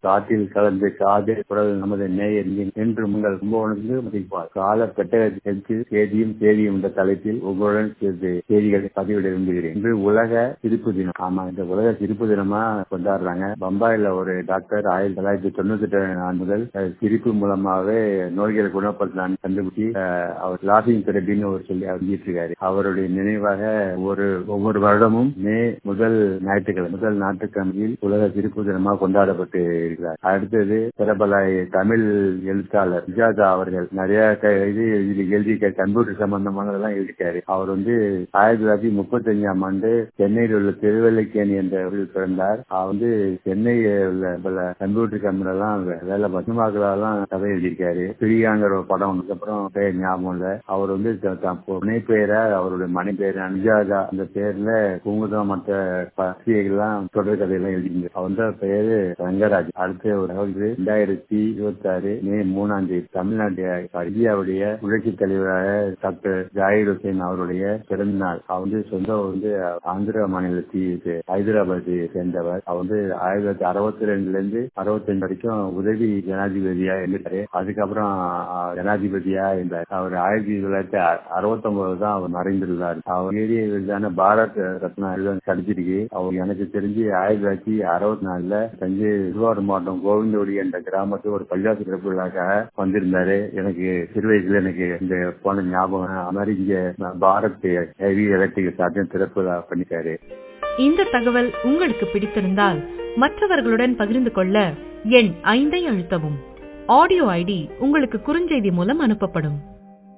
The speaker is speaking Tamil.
காற்றில் கலந்து காதில் குரல் நமது நேயர் என்று உங்கள் கும்பகோணத்திலிருந்து மதிப்பார் கால பெட்டகத்திற்கு செய்தியும் செய்தியும் என்ற தலைப்பில் உங்களுடன் சேர்ந்து செய்திகளை பதிவிட விரும்புகிறேன் இன்று உலக சிரிப்பு தினம் ஆமா இந்த உலக சிரிப்பு தினமா கொண்டாடுறாங்க பம்பாயில ஒரு டாக்டர் ஆயிரத்தி தொள்ளாயிரத்தி தொண்ணூத்தி எட்டு ஆண்டு முதல் அஹ், சிரிப்பு மூலமாவே நோய்களை குணப்படுத்தலாம் கண்டுபிடிச்சி அஹ், அவர் லாபிங் தெரபின்னு ஒரு சொல்லி அறிஞ்சிட்டு இருக்காரு அவருடைய நினைவாக ஒரு ஒவ்வொரு வருடமும் மே முதல் ஞாயிற்றுக்கிழமை முதல் ஞாயிற்றுக்கிழமையில் உலக சிரிப்பு தினமாக கொண்டாடப்பட்டு இருக்கிறார் அடுத்தது பிரபல தமிழ் எழுத்தாளர் சுஜாதா அவர்கள் நிறைய க- இது இது எழுதி கம்ப்யூட்டர் சம்பந்தமானதெல்லாம் எழுதிட்டாரு அவர் வந்து ஆயிரத்தி தொள்ளாயிரத்தி முப்பத்தி அஞ்சாம் ஆண்டு சென்னையில் உள்ள திருவல்லிக்கேணி என்ற ஊரில் பிறந்தார் அவர் வந்து சென்னையில் உள்ள பல கம்ப்யூட்டர் கம்பெனி எல்லாம் வே- வேலை பசுமாக்களாலாம் கதை எழுதியிருக்காரு பிரியாங்கிற ஒரு படம் வந்ததுக்கு அப்புறம் பேர் ஞாபகம் இல்ல அவர் வந்து த- த- துணை பெயரா அவருடைய மனை பேர் அனுஜாதா அந்த பேர்ல குங்குதம் மற்ற பத்திரிகைகள்லாம் தொடர் கதையெல்லாம் எழுதிங்க அவர் வந்து பெயரு ரங்கராஜ் அடுத்த ஒரு வந்து ரெண்டாயிரத்தி இருபத்தி ஆறு மே மூணாம் தேதி தமிழ்நாட்டு இந்தியாவுடைய புரட்சி தலைவராக டாக்டர் ஜாகிர் ஹுசேன் அவருடைய பிறந்த நாள் அவர் வந்து சொந்த ஊர் வந்து ஆந்திர மாநிலத்தில் ஹைதராபாத்தை சேர்ந்தவர் அவர் வந்து ஆயிரத்தி தொள்ளாயிரத்தி அறுபத்தி ரெண்டுல இருந்து அறுபத்தஞ்சு வரைக்கும் உதவி ஜனாதிபதியா இருந்துட்டாரு அதுக்கப்புறம் அஹ், ஜனாதிபதியா இருந்தார் அவர் ஆயிரத்தி தொள்ளாயிரத்தி அறுபத்தி ஒன்பது தான் அவர் மறைந்துள்ளார் அவர் ஏரிய விருதான பாரத் ரத்னா விருது கிடைச்சிருக்கு அவர் எனக்கு தெரிஞ்சு ஆயிரத்தி தொள்ளாயிரத்தி அறுபத்தி நாலுல தஞ்சை திருவாரூர் மாவட்டம் கோவிந்தோடி என்ற கிராமத்துக்கு ஒரு பள்ளிவாசல் திறப்பு விழாக்காக வந்திருந்தாரு எனக்கு சிறு வயசுல எனக்கு இந்த போன ஞாபகம் அது மாதிரி இங்க பாரத் ஹெவி எலக்ட்ரிக் சாத்தியம் திறப்பு விழா பண்ணிட்டாரு இந்த தகவல் உங்களுக்கு பிடித்திருந்தால் மற்றவர்களுடன் பகிர்ந்து கொள்ள எண் ஐந்தை அழுத்தவும் ஆடியோ ஐடி உங்களுக்கு குறுஞ்செய்தி மூலம் அனுப்பப்படும்